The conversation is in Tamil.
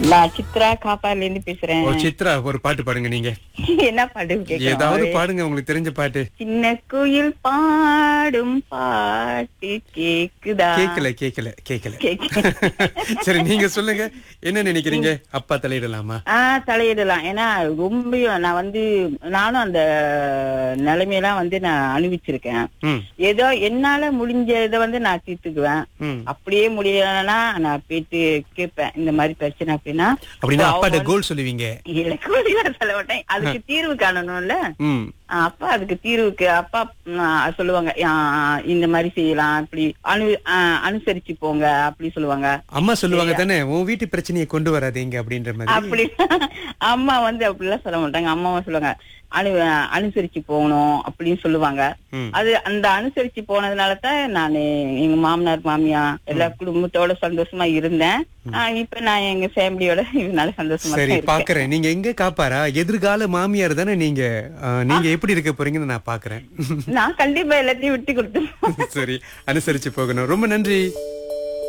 நான் சித்ரா காப்பால இருந்து பேசுறேன் ஓ சித்ரா ஒரு பாட்டு பாடுங்க நீங்க என்ன பாட்டு ஏதாவது கேட்கலாம் பாடுங்க உங்களுக்கு தெரிஞ்ச பாட்டு சின்ன குயில் பாடும் பாட்டு கேக்குதா கேக்கல கேக்கல கேக்கல கேக்கு- சரி நீங்க சொல்லுங்க என்ன நினைக்கிறீங்க அப்பா தலையிடலாமா ஆஹ் தலையிடலாம் ஏன்னா ரொம்ப நான் வந்து நானும் அந்த நிலைமையெல்லாம் வந்து நான் அனுபவிச்சிருக்கேன் ம் ஏதோ என்னால முடிஞ்ச இதை வந்து நான் தீர்த்துக்குவேன் ம் அப்படியே முடியலன்னா நான் போயிட்டு கேட்பேன் இந்த மாதிரி பிரச்சனை அப்படின்னா அப்படின்னா அவங்க அப்பாட்ட வந்து- கோல் சொல்லுவீங்க இல்ல கோழிதான் சொல்ல மாட்டேன் அதுக்கு தீர்வு காணணும்ல ம் ஆஹ் அப்பா அதுக்கு தீர்வுக்கு அப்பா ம், ஆஹ் சொல்லுவாங்க ஆஹ் இந்த மாதிரி செய்யலாம் இப்படி அனு ஆஹ் அனுசரிச்சு போங்க அப்படி சொல்லுவாங்க அம்மா சொல்லுவாங்க தானே உன் வீட்டு பிரச்சனையை கொண்டு வராதீங்க அப்படின்ற மாதிரி அப்படி அம்மா வந்து அப்படிலாம் சொல்ல மாட்டாங்க அம்மாவும் சொல்லுவாங்க அனு அனுசரிச்சு போகணும் அப்படின்னு சொல்லுவாங்க ம். அது அந்த அனுசரிச்சு போனதுனால தான் நான் எங்க மாமனார் மாமியா எல்லா குடும்பத்தோட சந்தோஷமா இருந்தேன் ஆஹ் இப்ப நான் எங்க ஃபேமிலியோட இதனால சந்தோஷமா தான் சரி இருக்கேன் பாக்குறேன் நீங்க எங்க காப்பாரா எதிர்கால மாமியார் தானே நீங்க ஆ, நீங்க எப்படி இருக்க போறீங்கன்னு நான் பாக்குறேன் நான் கண்டிப்பா எல்லாத்தையும் விட்டு கொடுத்து சரி அனுசரிச்சு போகணும் ரொம்ப நன்றி